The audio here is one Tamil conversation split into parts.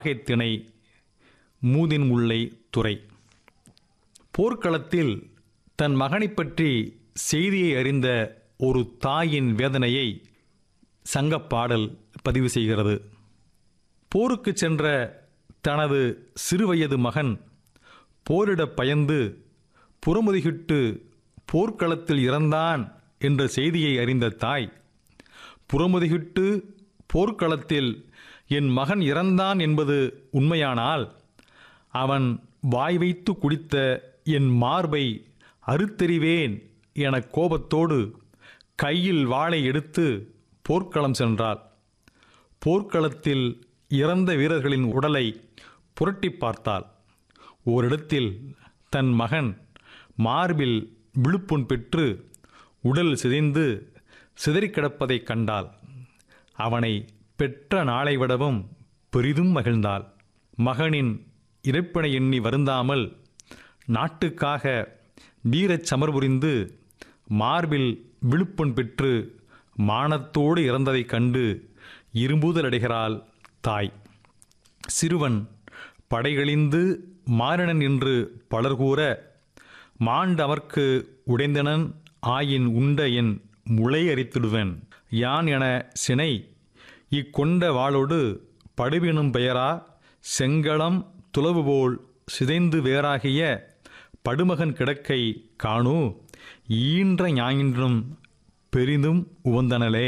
திணை மூதின் முல்லை துறை போர்க்களத்தில் தன் மகனைப் பற்றி செய்தியை அறிந்த ஒரு தாயின் வேதனையை சங்கப்பாடல் பதிவு செய்கிறது போருக்கு சென்ற தனது சிறுவயது மகன் போரிடப் பயந்து புறமுதுகிட்டு போர்க்களத்தில் இறந்தான் என்ற செய்தியை அறிந்த தாய் புறமுதுகிட்டு போர்க்களத்தில் என் மகன் இறந்தான் என்பது உண்மையானால் அவன் வாய் வைத்து குடித்த என் மார்பை அறுத்தெறிவேன் என கோபத்தோடு கையில் வாளை எடுத்து போர்க்களம் சென்றாள் போர்க்களத்தில் இறந்த வீரர்களின் உடலை புரட்டி பார்த்தாள் ஓரிடத்தில் தன் மகன் மார்பில் விழுப்புண் பெற்று உடல் சிதைந்து சிதறிக் கிடப்பதைக் கண்டாள் அவனை பெற்ற நாளை விடவும் பெரிதும் மகிழ்ந்தாள் மகனின் இறப்பினை எண்ணி வருந்தாமல் நாட்டுக்காக வீரச் சமர் புரிந்து மார்பில் விழுப்புண் பெற்று மானத்தோடு இறந்ததைக் கண்டு இரும்புதலடைகிறாள் தாய் சிறுவன் படைகளிந்து மாறினன் என்று பலர் கூற மாண்டவர்க்கு உடைந்தனன் ஆயின் உண்ட என் முளை அரித்திடுவன் யான் என சினை இக்கொண்ட வாளோடு படுவினும் பெயரா செங்களம் துளவு போல் சிதைந்து வேறாகிய படுமகன் கிடக்கை காணு ஈன்ற ஞாயின்றும் பெரிதும் உவந்தனலே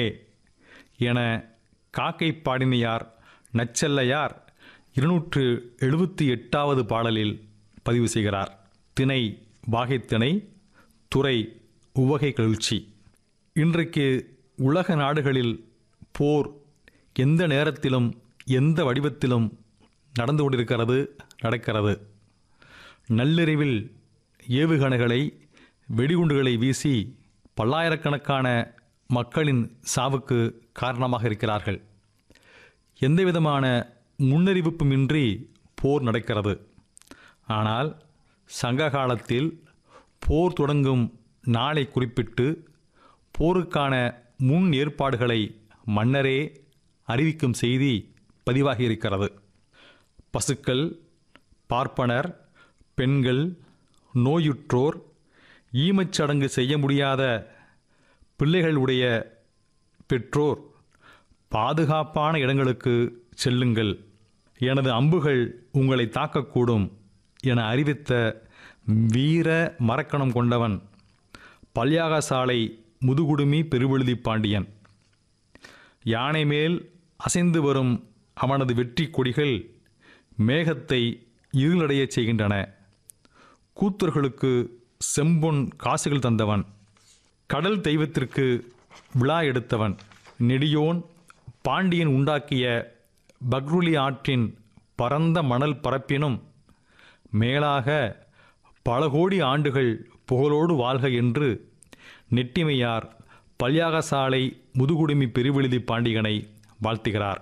என காக்கை பாடினியார் நச்செல்லையார் இருநூற்று எழுபத்தி எட்டாவது பாடலில் பதிவு செய்கிறார் திணை வாகைத்திணை துறை உவகை கழ்ச்சி இன்றைக்கு உலக நாடுகளில் போர் எந்த நேரத்திலும் எந்த வடிவத்திலும் நடந்து கொண்டிருக்கிறது நடக்கிறது நள்ளிரவில் ஏவுகணைகளை வெடிகுண்டுகளை வீசி பல்லாயிரக்கணக்கான மக்களின் சாவுக்கு காரணமாக இருக்கிறார்கள் எந்தவிதமான முன்னறிவிப்புமின்றி போர் நடக்கிறது ஆனால் சங்க காலத்தில் போர் தொடங்கும் நாளை குறிப்பிட்டு போருக்கான முன் ஏற்பாடுகளை மன்னரே அறிவிக்கும் செய்தி பதிவாகியிருக்கிறது பசுக்கள் பார்ப்பனர் பெண்கள் நோயுற்றோர் ஈமச்சடங்கு செய்ய முடியாத பிள்ளைகளுடைய பெற்றோர் பாதுகாப்பான இடங்களுக்கு செல்லுங்கள் எனது அம்புகள் உங்களை தாக்கக்கூடும் என அறிவித்த வீர மரக்கணம் கொண்டவன் பல்யாகசாலை முதுகுடுமி பெருவெழுதி பாண்டியன் யானை மேல் அசைந்து வரும் அவனது வெற்றி கொடிகள் மேகத்தை இருளடையச் செய்கின்றன கூத்தர்களுக்கு செம்பொன் காசுகள் தந்தவன் கடல் தெய்வத்திற்கு விழா எடுத்தவன் நெடியோன் பாண்டியன் உண்டாக்கிய பக்ருலி ஆற்றின் பரந்த மணல் பரப்பினும் மேலாக பல கோடி ஆண்டுகள் புகழோடு வாழ்க என்று நெட்டிமையார் பல்யாகசாலை முதுகுடுமி பெருவெழுதி பாண்டியனை வாழ்த்துகிறார்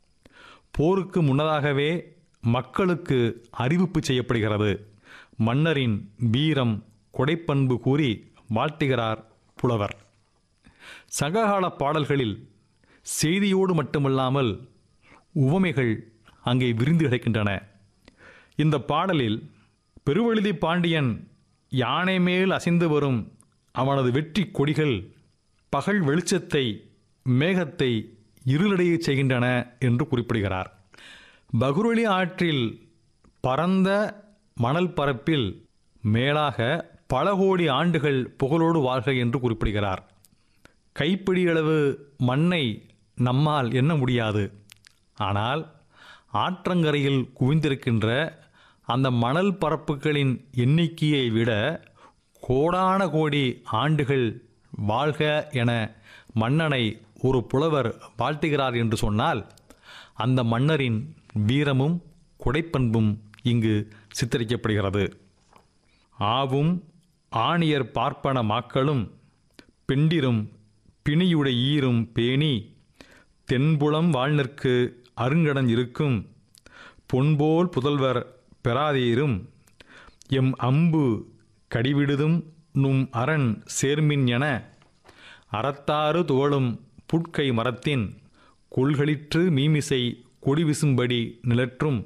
போருக்கு முன்னதாகவே மக்களுக்கு அறிவிப்பு செய்யப்படுகிறது மன்னரின் வீரம் கொடைப்பண்பு கூறி வாழ்த்துகிறார் புலவர் சங்ககால பாடல்களில் செய்தியோடு மட்டுமல்லாமல் உவமைகள் அங்கே விரிந்து கிடக்கின்றன இந்த பாடலில் பெருவெழுதி பாண்டியன் யானை மேல் அசைந்து வரும் அவனது வெற்றி கொடிகள் பகல் வெளிச்சத்தை மேகத்தை இருளடையச் செய்கின்றன என்று குறிப்பிடுகிறார் பகுருளி ஆற்றில் பரந்த மணல் பரப்பில் மேலாக பல கோடி ஆண்டுகள் புகழோடு வாழ்க என்று குறிப்பிடுகிறார் கைப்பிடியளவு மண்ணை நம்மால் எண்ண முடியாது ஆனால் ஆற்றங்கரையில் குவிந்திருக்கின்ற அந்த மணல் பரப்புகளின் எண்ணிக்கையை விட கோடான கோடி ஆண்டுகள் வாழ்க என மன்னனை ஒரு புலவர் வாழ்த்துகிறார் என்று சொன்னால் அந்த மன்னரின் வீரமும் குடைப்பண்பும் இங்கு சித்தரிக்கப்படுகிறது ஆவும் ஆணியர் பார்ப்பன மாக்களும் பெண்டிரும் பிணியுடை ஈரும் பேணி தென்புலம் வாழ்நிற்கு அருங்கடன் இருக்கும் பொன்போல் புதல்வர் பெறாதீரும் எம் அம்பு கடிவிடுதும் நும் அரண் சேர்மின் என அறத்தாறு துவளும் புட்கை மரத்தின் கொள்களிற்று மீமிசை கொடி விசும்படி நிழற்றும்